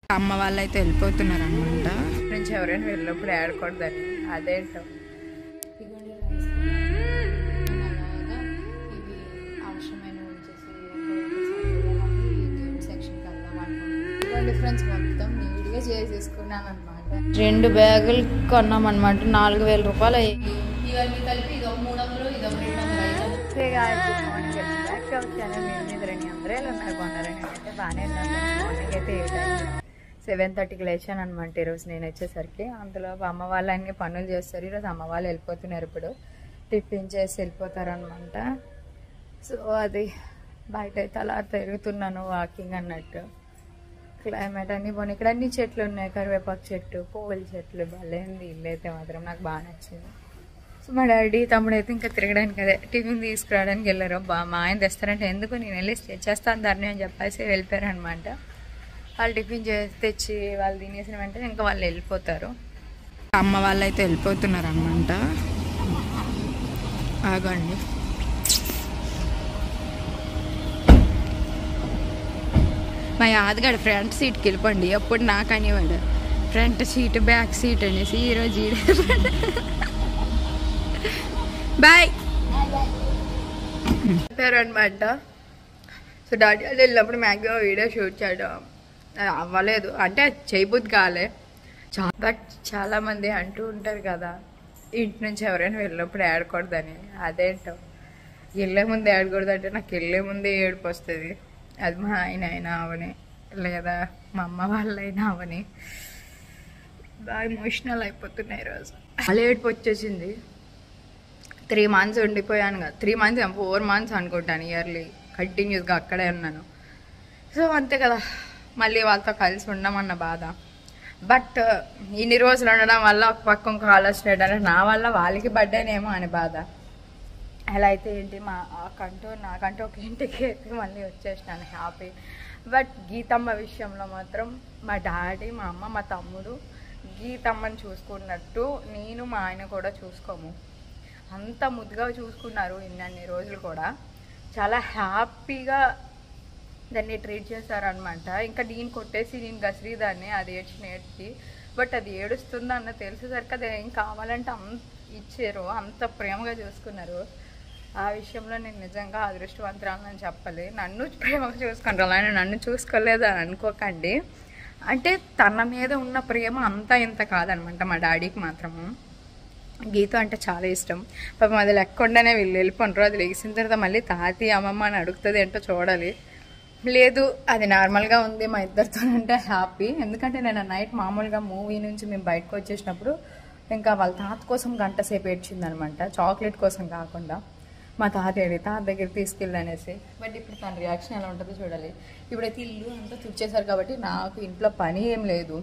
అమ్మ వాళ్ళు అయితే వెళ్ళిపోతున్నారు అనమాట నుంచి ఎవరైనా వెళ్ళినప్పుడు ఆడకూడదని అదేంటో ఇదిగోండి రైస్ అలాగా ఇవి అవసరమైన ఉంచేసి దేవుడి సెక్షన్కి వెళ్దాం అనుకున్నాను డిఫరెన్స్ మొత్తం నీట్గా చేసేసుకున్నాను అనమాట రెండు బ్యాగులు కొన్నాం అనమాట నాలుగు వేల రూపాయలు అయ్యాయి ఇవన్నీ కలిపి ఇది ఒక మూడు వందలు ఇది ఒక రెండు వందలు అయితే మార్నింగ్ బ్యాక్ వచ్చాను మీ మీద రెండు అందరూ ఉన్నారు బాగున్నారని అయితే బాగానే ఉన్నాను మార్నింగ్ అయితే ఏ టైం సెవెన్ థర్టీకి లేచాను అనమాట ఈరోజు నేను వచ్చేసరికి అందులో అమ్మ వాళ్ళు అన్ని పనులు చేస్తారు ఈరోజు అమ్మ వాళ్ళు వెళ్ళిపోతున్నారు ఇప్పుడు టిఫిన్ చేసి వెళ్ళిపోతారు అనమాట సో అది బయట అయితే అలా తిరుగుతున్నాను వాకింగ్ అన్నట్టు క్లైమేట్ అన్ని బాగున్నాయి ఇక్కడ అన్ని చెట్లు ఉన్నాయి కరివేపాకు చెట్టు పువ్వుల చెట్లు భలే ఉంది ఇల్లు అయితే మాత్రం నాకు బాగా నచ్చింది సో మా డాడీ తమ్ముడు అయితే ఇంకా తిరగడానికి అదే టిఫిన్ తీసుకురావడానికి వెళ్ళారు బా మా ఆయన తెస్తారంటే ఎందుకు నేను వెళ్ళి తెచ్చేస్తాను దాన్ని అని చెప్పేసి వెళ్ళిపోయారు అనమాట వాళ్ళు టిఫిన్ చేసి తెచ్చి వాళ్ళు తినేసిన వెంటనే ఇంకా వాళ్ళు వెళ్ళిపోతారు అమ్మ వాళ్ళు అయితే వెళ్ళిపోతున్నారు అనమాట ఆగండి మా యాదగాడు ఫ్రంట్ సీట్కి వెళ్ళిపోండి అప్పుడు నాకు అనేవాడు ఫ్రంట్ సీట్ బ్యాక్ సీట్ అనేసి ఈరోజు బాయ్ చెప్పారు అనమాట సో డాడీ వాళ్ళు వెళ్ళినప్పుడు మ్యాక్సిమం వీడియో షూట్ చేయడం అది అవ్వలేదు అంటే చేయబుద్ధి కాలే చాలా చాలా మంది అంటూ ఉంటారు కదా ఇంటి నుంచి ఎవరైనా వెళ్ళినప్పుడు ఏడకూడదని అదేంటో వెళ్ళే ముందు ఏడకూడదు అంటే నాకు వెళ్ళే ముందే ఏడుపు వస్తుంది అది మా ఆయన అయినా అవని లేదా మా అమ్మ వాళ్ళైనా అవని బాగా ఎమోషనల్ అయిపోతున్నాయి ఈరోజు అలా ఏడుపు వచ్చేసింది త్రీ మంత్స్ ఉండిపోయాను కదా త్రీ మంత్స్ ఫోర్ మంత్స్ అనుకుంటాను ఇయర్లీ కంటిన్యూస్గా అక్కడే ఉన్నాను సో అంతే కదా మళ్ళీ వాళ్ళతో కలిసి ఉండమన్న బాధ బట్ ఇన్ని రోజులు ఉండడం వల్ల ఒక పక్క ఇంకో ఆలోచన ఏంటంటే నా వల్ల వాళ్ళకి బర్త్డేనేమో అని బాధ అలా అయితే ఏంటి మా కంటూ నాకంటూ ఒక ఇంటికి ఎక్కి మళ్ళీ వచ్చేసినాను హ్యాపీ బట్ గీతమ్మ విషయంలో మాత్రం మా డాడీ మా అమ్మ మా తమ్ముడు గీతమ్మని చూసుకున్నట్టు నేను మా ఆయన కూడా చూసుకోము అంత ముద్దుగా చూసుకున్నారు ఇన్నన్ని రోజులు కూడా చాలా హ్యాపీగా దాన్ని ట్రీట్ చేశారనమాట ఇంకా నేను కొట్టేసి నేను గసిరిదాన్ని అది ఏడ్చి నేర్చి బట్ అది ఏడుస్తుంది అన్న తెలిసేసరికి అది ఏం కావాలంటే అంత ఇచ్చారు అంత ప్రేమగా చూసుకున్నారు ఆ విషయంలో నేను నిజంగా అదృష్టవంతురాలని చెప్పాలి నన్ను ప్రేమగా చూసుకుంటారు అలానే నన్ను చూసుకోలేదు అని అనుకోకండి అంటే తన మీద ఉన్న ప్రేమ అంతా ఇంత కాదనమాట మా డాడీకి మాత్రము గీత అంటే చాలా ఇష్టం పాపం అది లెక్కుండానే వీళ్ళు వెళ్ళిపోంటారు అది లేచిన తర్వాత మళ్ళీ తాతి అమ్మమ్మ అని అడుగుతుంది ఏంటో చూడాలి లేదు అది నార్మల్గా ఉంది మా ఇద్దరితో అంటే హ్యాపీ ఎందుకంటే నేను నైట్ మామూలుగా మూవీ నుంచి మేము బయటకు వచ్చేసినప్పుడు ఇంకా వాళ్ళ తాత కోసం గంట సేపు ఏడ్చింది అనమాట చాక్లెట్ కోసం కాకుండా మా తాత ఏడి తాత దగ్గర తీసుకెళ్ళి అనేసి బట్ ఇప్పుడు తన రియాక్షన్ ఎలా ఉంటుందో చూడాలి ఇప్పుడైతే ఇల్లు అంతా తుడిచేశారు కాబట్టి నాకు ఇంట్లో పని ఏం లేదు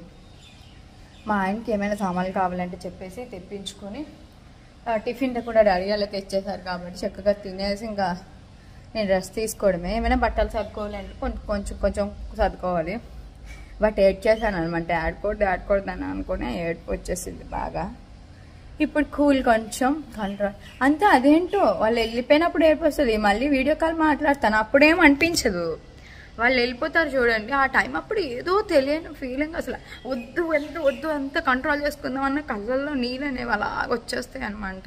మా ఆయనకి ఏమైనా సామాన్లు కావాలంటే చెప్పేసి తెప్పించుకొని ఆ, టిఫిన్ కూడా డాడీ వాళ్ళు తెచ్చేసారు కాబట్టి చక్కగా తినేసి ఇంకా నేను డ్రెస్ తీసుకోవడమే ఏమైనా బట్టలు సర్దుకోవాలంటే కొంచెం కొంచెం కొంచెం సర్దుకోవాలి బట్ ఏడ్ చేశాను అనమాట ఆడుకోవద్దు ఆడుకోవద్దు అని అనుకుని ఏడుపు వచ్చేసింది బాగా ఇప్పుడు కూల్ కొంచెం కంట్రోల్ అంతే అదేంటో వాళ్ళు వెళ్ళిపోయినప్పుడు ఏడుపు వస్తుంది మళ్ళీ వీడియో కాల్ మాట్లాడతాను అప్పుడేం అనిపించదు వాళ్ళు వెళ్ళిపోతారు చూడండి ఆ టైం అప్పుడు ఏదో తెలియని ఫీలింగ్ అసలు వద్దు ఎంత వద్దు అంత కంట్రోల్ చేసుకుందాం అన్న కళ్ళల్లో నీళ్ళు అనేవి అలా వచ్చేస్తాయి అనమాట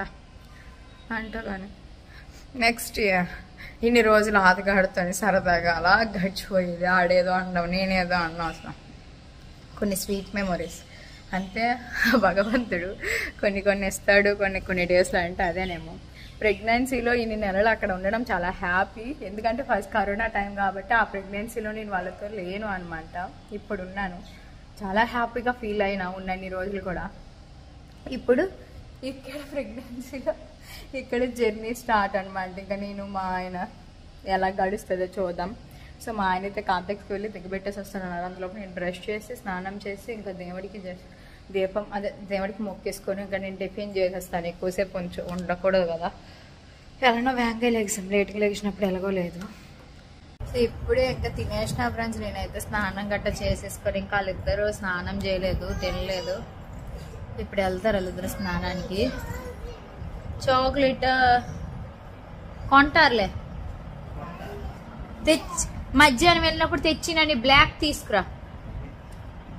అంటూ కానీ నెక్స్ట్ ఇయర్ ఇన్ని రోజులు ఆటగాడుతాను సరదాగా అలా గడిచిపోయేది ఆడేదో అన్నావు నేనేదో అన్నా అసలు కొన్ని స్వీట్ మెమొరీస్ అంతే భగవంతుడు కొన్ని కొన్ని ఇస్తాడు కొన్ని కొన్ని డేస్లో అంటే అదేనేమో ప్రెగ్నెన్సీలో ఇన్ని నెలలు అక్కడ ఉండడం చాలా హ్యాపీ ఎందుకంటే ఫస్ట్ కరోనా టైం కాబట్టి ఆ ప్రెగ్నెన్సీలో నేను వాళ్ళతో లేను అనమాట ఇప్పుడు ఉన్నాను చాలా హ్యాపీగా ఫీల్ అయినా ఉన్నన్ని రోజులు కూడా ఇప్పుడు ఇక్కడ ప్రెగ్నెన్సీలో ఇక్కడ జర్నీ స్టార్ట్ అనమాట ఇంకా నేను మా ఆయన ఎలా గడుస్తుందో చూద్దాం సో మా ఆయన అయితే కాంప్లెక్స్కి వెళ్ళి దిగబెట్టేసి వస్తున్నారు అందులో నేను బ్రష్ చేసి స్నానం చేసి ఇంకా దేవుడికి జస్ట్ దీపం అదే దేవుడికి మొక్కేసుకొని ఇంకా నేను టిఫిన్ చేసేస్తాను ఎక్కువసేపు కొంచెం ఉండకూడదు కదా ఎలానో వ్యాంగా లెగిసాం లేట్గా లెగిసినప్పుడు ఎలాగో లేదు సో ఇప్పుడే ఇంకా తినేసిన ఫ్రెండ్స్ నేనైతే స్నానం గట్ట చేసేసుకొని ఇంకా వాళ్ళిద్దరూ స్నానం చేయలేదు తినలేదు ఇప్పుడు వెళ్తారు వాళ్ళిద్దరు స్నానానికి చాక్లెట్ కొంటారులే తెచ్చి మధ్యాహ్నం వెళ్ళినప్పుడు తెచ్చినని బ్లాక్ తీసుకురా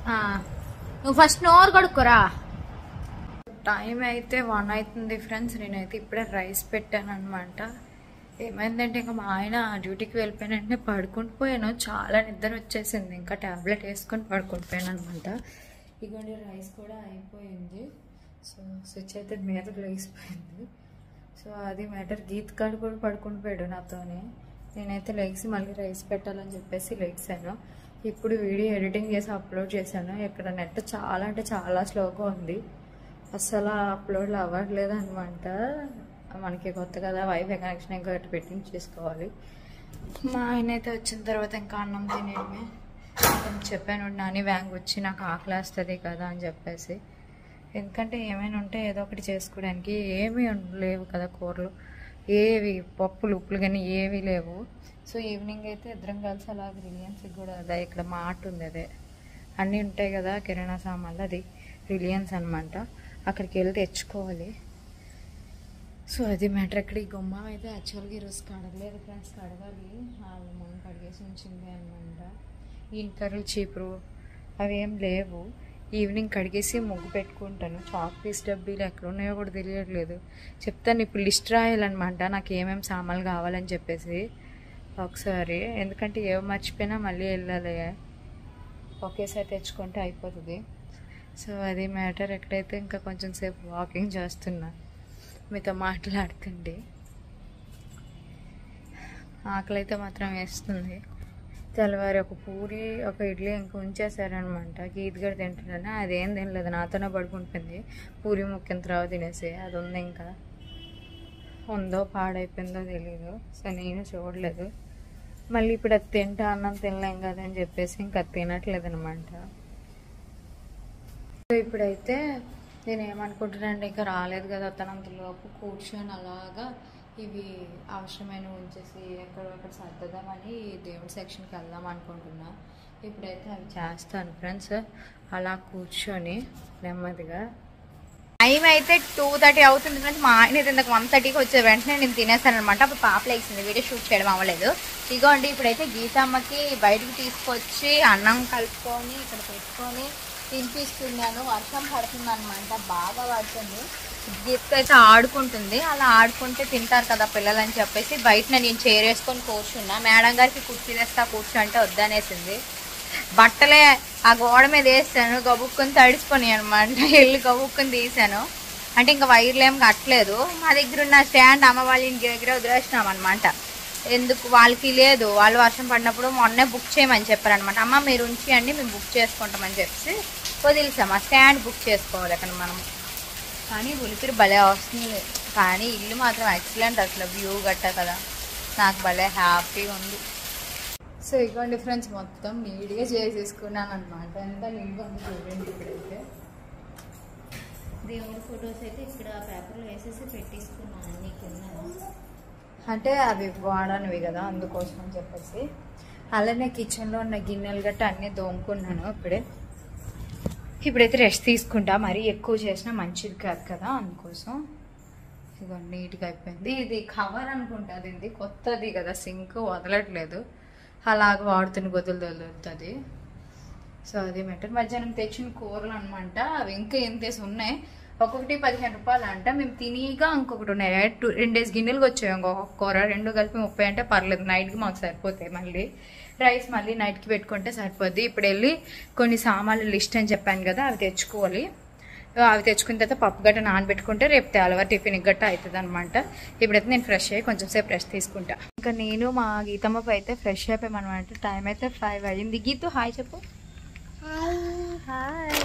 ఆ, నువ్వు ఫస్ట్ నోరు కొడుకురా టైం అయితే వన్ అవుతుంది ఫ్రెండ్స్ నేనైతే ఇప్పుడే రైస్ పెట్టాను అనమాట ఏమైందంటే ఇంకా మా ఆయన డ్యూటీకి వెళ్ళిపోయిన వెంటనే పడుకుని పోయాను చాలా నిద్ర వచ్చేసింది ఇంకా టాబ్లెట్ వేసుకొని పడుకుని పోయాను అనమాట ఇగోండి రైస్ కూడా అయిపోయింది సో స్విచ్ అయితే మీదకి లేచిపోయింది సో అది మ్యాటర్ గీత్ కాడు కూడా పడుకుని పోయాడు నాతోనే నేనైతే లెగ్స్ మళ్ళీ రైస్ పెట్టాలని చెప్పేసి లెగ్సాను ఇప్పుడు వీడియో ఎడిటింగ్ చేసి అప్లోడ్ చేశాను ఇక్కడ నెట్ చాలా అంటే చాలా స్లోగా ఉంది అసలు అప్లోడ్లు అవ్వట్లేదు అనమాట మనకి కొత్త కదా వైఫై కనెక్షన్ ఇంకా అటు పెట్టి చేసుకోవాలి మా ఆయన అయితే వచ్చిన తర్వాత ఇంకా అన్నం తినేయడమే అతను చెప్పాను నాని వ్యాంగ్ వచ్చి నాకు ఆకలేస్తుంది కదా అని చెప్పేసి ఎందుకంటే ఏమైనా ఉంటే ఏదో ఒకటి చేసుకోవడానికి ఏమీ ఉం- లేవు కదా కూరలు ఏవి పప్పులు ఉప్పులు కానీ ఏవి లేవు సో ఈవినింగ్ అయితే ఇద్దరం కలిసి అలా రిలయన్స్కి కూడా అదే ఇక్కడ మార్ట్ ఉంది అదే అన్నీ ఉంటాయి కదా కిరాణా సామాన్లు అది రిలయన్స్ అనమాట అక్కడికి వెళ్ళి తెచ్చుకోవాలి సో అది మ్యాటర్ అక్కడ ఈ గుమ్మ అయితే యాక్చువల్గా ఈరోజు కడగలేదు ఫ్రెండ్స్ కడగాలి వాళ్ళు మొన్న కడిగేసి ఉంచింది అనమాట ఇంకర్లు చీపురు అవి ఏం లేవు ఈవినింగ్ కడిగేసి ముగ్గు పెట్టుకుంటాను చాక్ పీస్ డబ్బీలు ఎక్కడ ఉన్నాయో కూడా తెలియట్లేదు చెప్తాను ఇప్పుడు లిస్ట్ రాయాలన్నమాట నాకు ఏమేమి సామాన్లు కావాలని చెప్పేసి ఒకసారి ఎందుకంటే ఏవి మర్చిపోయినా మళ్ళీ వెళ్ళాలి ఒకేసారి తెచ్చుకుంటే అయిపోతుంది సో అది మ్యాటర్ ఎక్కడైతే ఇంకా కొంచెం సేపు వాకింగ్ చేస్తున్నా మీతో మాట్లాడుతుండే ఆకలి అయితే మాత్రం వేస్తుంది తెల్లవారి ఒక పూరి ఒక ఇడ్లీ ఇంకా ఉంచేసారనమాట గీత్ గడి తింటున్నాను అదేం తినలేదు నాతోనే పడుకుంటుంది పూరి ముఖ్యం తర్వాత తినేసి అది ఉంది ఇంకా ఉందో పాడైపోయిందో తెలియదు సో నేను చూడలేదు మళ్ళీ ఇప్పుడు అది తింటా అన్నం తినలేం కదా అని చెప్పేసి ఇంకా అది తినట్లేదు అనమాట సో ఇప్పుడైతే నేను ఏమనుకుంటున్నానంటే ఇంకా రాలేదు కదా తనంతలోపు కూర్చొని అలాగా ఇవి అవసరమైన ఉంచేసి ఎక్కడెక్కడ సర్దుదామని దేవుడి సెక్షన్కి వెళ్దాం అనుకుంటున్నా ఇప్పుడైతే అవి చేస్తాను ఫ్రెండ్స్ అలా కూర్చొని నెమ్మదిగా టైం అయితే టూ థర్టీ అవుతుంది ఫ్రెండ్స్ మా ఆయన అయితే ఇందాక వన్ థర్టీకి వచ్చే వెంటనే నేను తినేస్తాను అనమాట అప్పుడు పాప లేచింది వీడియో షూట్ చేయడం అవ్వలేదు ఇగోండి ఇప్పుడైతే గీతమ్మకి బయటకు తీసుకొచ్చి అన్నం కలుపుకొని ఇక్కడ పెట్టుకొని తినిపిస్తున్నాను వర్షం పడుతుంది అనమాట బాగా పడుతుంది గీత అయితే ఆడుకుంటుంది అలా ఆడుకుంటే తింటారు కదా పిల్లలు అని చెప్పేసి బయట నేను చేరేసుకొని కూర్చున్నా మేడం గారికి కుర్చీ తెస్తా కూర్చో అంటే వద్దనేసింది బట్టలే ఆ గోడ మీద వేసాను గబుక్కుని తడిసిపోయి అనమాట వెళ్ళి గబుక్కుని తీసాను అంటే ఇంకా వైర్లు ఏం కట్టలేదు మా దగ్గర ఉన్న స్టాండ్ అమ్మ వాళ్ళ ఇంటి దగ్గర వదిలేసినాం అనమాట ఎందుకు వాళ్ళకి లేదు వాళ్ళు వర్షం పడినప్పుడు మొన్నే బుక్ చేయమని చెప్పారనమాట అమ్మ మీరు ఉంచియండి మేము బుక్ చేసుకుంటామని చెప్పేసి వదిలేసాం ఆ స్టాండ్ బుక్ చేసుకోవాలి అక్కడ మనం కానీ ఉలిపిరి భలే వస్తుంది కానీ ఇల్లు మాత్రం ఎక్సలెంట్ అసలు వ్యూ గట్ట కదా నాకు భలే హ్యాపీగా ఉంది సో ఇవ్వండి ఫ్రెండ్స్ మొత్తం నీట్గా చేసేసుకున్నాను అనమాట ఎంత నీట్గా ఉంది చూడండి ఇప్పుడైతే దేవుడి ఫొటోస్ అయితే ఇక్కడ పేపర్లో వేసేసి పెట్టేసుకున్నాను అన్ని కింద అంటే అవి వాడనివి కదా అందుకోసం అని చెప్పేసి అలానే కిచెన్లో ఉన్న గిన్నెలు గట్ట అన్నీ దోముకున్నాను ఇప్పుడే ఇప్పుడైతే రెస్ట్ తీసుకుంటా మరీ ఎక్కువ చేసినా మంచిది కాదు కదా అందుకోసం ఇదిగో నీట్గా అయిపోయింది ఇది కవర్ అనుకుంటా ఇది కొత్తది కదా సింక్ వదలట్లేదు అలాగ వాడుతున్న గొద్దులు వదులుతుంది సో అది మెటర్ మధ్యాహ్నం తెచ్చిన కూరలు అనమాట అవి ఇంకా ఎంతేసి ఉన్నాయి ఒక్కొక్కటి పదిహేను రూపాయలు అంట మేము తినిగా ఇంకొకటి ఉన్నాయి టూ రెండేసి గిన్నెలకు వచ్చాయి ఇంకొక కూర రెండు కలిపి ముప్పై అంటే పర్లేదు నైట్కి మాకు సరిపోతాయి మళ్ళీ రైస్ మళ్ళీ నైట్కి పెట్టుకుంటే సరిపోద్ది ఇప్పుడు వెళ్ళి కొన్ని సామాన్లు లిస్ట్ అని చెప్పాను కదా అవి తెచ్చుకోవాలి అవి తెచ్చుకున్న తర్వాత పప్పు గట్ట నానబెట్టుకుంటే రేపు తెల్లవారు టిఫిన్ గట్ట అవుతుంది అనమాట ఇప్పుడైతే నేను ఫ్రెష్ అయ్యి కొంచెం సేపు రెస్ట్ తీసుకుంటా ఇంకా నేను మా గీతమ్మపై అయితే ఫ్రెష్ అయిపోయామన్నమాట టైం అయితే ఫైవ్ అయ్యింది గీతు హాయ్ చెప్పు హాయ్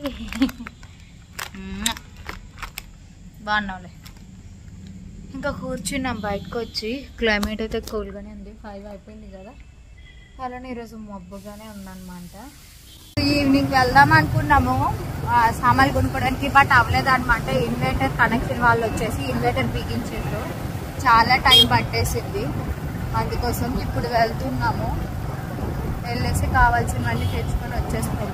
బాగున్నావులే ఇంకా కూర్చున్నాం బయటకు వచ్చి క్లైమేట్ అయితే కూల్గానే ఉంది ఫైవ్ అయిపోయింది కదా అలానే ఈరోజు మబ్బుగానే ఉందన్నమాట ఈవినింగ్ వెళ్దాం అనుకున్నాము ఆ, సామాన్లు కొనుక్కోవడానికి బట్ అవ్వలేదు అనమాట ఇన్వర్టర్ కనెక్షన్ వాళ్ళు వచ్చేసి ఇన్వర్టర్ బిగించారు చాలా టైం పట్టేసింది అందుకోసం ఇప్పుడు వెళ్తున్నాము వెళ్ళేసి కావాల్సినవన్నీ తెచ్చుకొని వచ్చేస్తాము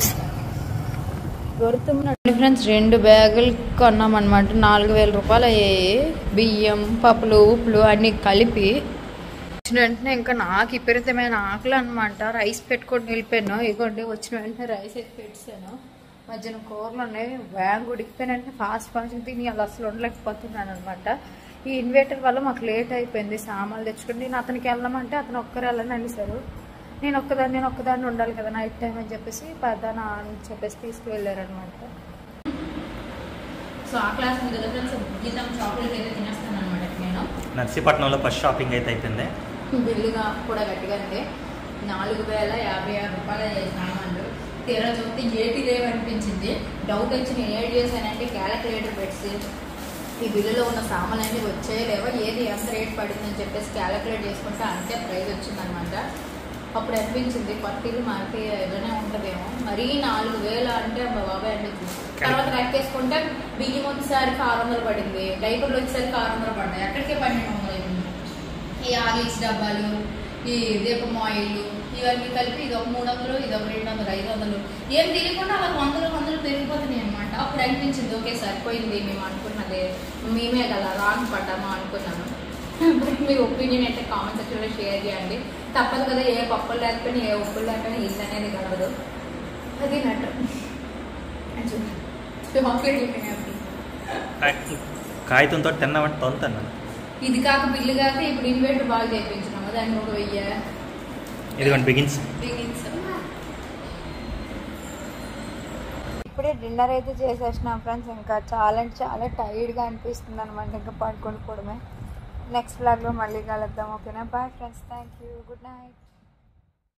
ఫ్రెండ్స్ రెండు బ్యాగులు కొన్నాం అనమాట నాలుగు వేల రూపాయలు అయ్యాయి బియ్యం పప్పులు ఉప్పులు అన్నీ కలిపి వచ్చిన వెంటనే ఇంకా నాకు విపరీతమైన ఆకలి అనమాట రైస్ పెట్టుకొని వెళ్ళిపోయాను ఇగోండి వచ్చిన వెంటనే రైస్ అయితే పెట్టాను మధ్యాహ్నం కూరలు ఉన్నాయి వ్యాన్ ఉడికిపోయినంటే ఫాస్ట్ ఫాస్ట్ తిని అలా అసలు ఉండలేకపోతున్నాను అనమాట ఈ ఇన్వేటర్ వల్ల మాకు లేట్ అయిపోయింది సామాన్లు తెచ్చుకుని నేను అతనికి వెళ్ళమంటే అతను ఒక్కరు వెళ్ళని అనేసారు నేను ఒక్కదాన్ని నేను ఒక్కదాన్ని ఉండాలి కదా నైట్ టైం అని చెప్పేసి పదాన అని చెప్పేసి తీసుకువెళ్ళారనమాట సో ఆ క్లాస్ ఉంది కదా ఫ్రెండ్స్ గీతం చాక్లెట్ అయితే తినేస్తాను అనమాట నేను నర్సీపట్నంలో ఫస్ట్ షాపింగ్ అయితే అయిపోయింది బిల్లుగా కూడా గట్టిగా ఉంది నాలుగు వేల యాభై ఆరు రూపాయలు అయ్యాయి సామాన్లు తీరా చూస్తే ఏటి లేవనిపించింది డౌట్ వచ్చి నేను ఏడు చేశానంటే క్యాలిక్యులేటర్ పెట్టి ఈ బిల్లులో ఉన్న సామాన్లు అన్నీ వచ్చాయో లేవో ఏది ఎంత రేట్ పడిందని చెప్పేసి క్యాలిక్యులేట్ చేసుకుంటే అంతే ప్రైస్ వచ్చిందనమాట అప్పుడు అనిపించింది పట్టీలు మనకి ఏదైనా ఉంటుందేమో మరీ నాలుగు వేలు అంటే మా బాబాయ్ అనిపించింది తర్వాత లెక్కేసుకుంటే బియ్యం వచ్చేసరికి ఆరు వందలు పడింది డైపర్లు వచ్చేసరికి ఆరు వందలు పడ్డాయి అక్కడికే పన్నెండు వందలు అయిపోయింది ఈ ఆలిక్స్ డబ్బాలు ఈ దీపం ఆయిల్ ఇవన్నీ కలిపి ఇది ఒక మూడు వందలు ఇది ఒక రెండు వందలు ఐదు వందలు ఏం తెలియకుండా అలా వందలు వందలు పెరిగిపోతున్నాయి అనమాట అప్పుడు అనిపించింది ఓకే సరిపోయింది మేము అనుకున్నదే మేమే కదా రాంగ్ పడ్డాము అనుకున్నాను బట్ మీ ఒపీనియన్ అయితే కామెంట్ సెక్షన్లో షేర్ చేయండి తప్పదు కదా ఏ పప్పులు లేకపోయినా ఏ ఉప్పులు లేకపోయినా ఇల్లు అనేది గడవదు అది నట్టు చాక్లెట్ కాగితంతో తిన్నామంటే తొలుతాను ఇది కాక బిల్లు కాక ఇప్పుడు ఇన్వర్టర్ బాగా చేయించినాము దానికి ఒక వెయ్యి ఇదిగోండి బిగిన్స్ బిగిన్స్ ఇప్పుడే డిన్నర్ అయితే చేసేసినాం ఫ్రెండ్స్ ఇంకా చాలా అంటే చాలా టైర్డ్గా అనిపిస్తుంది అనమాట ఇంకా పడుకొని పోవడమే నెక్స్ట్ బ్లాగ్లో మళ్ళీ కలుద్దాం ఓకేనా bye friends thank you good night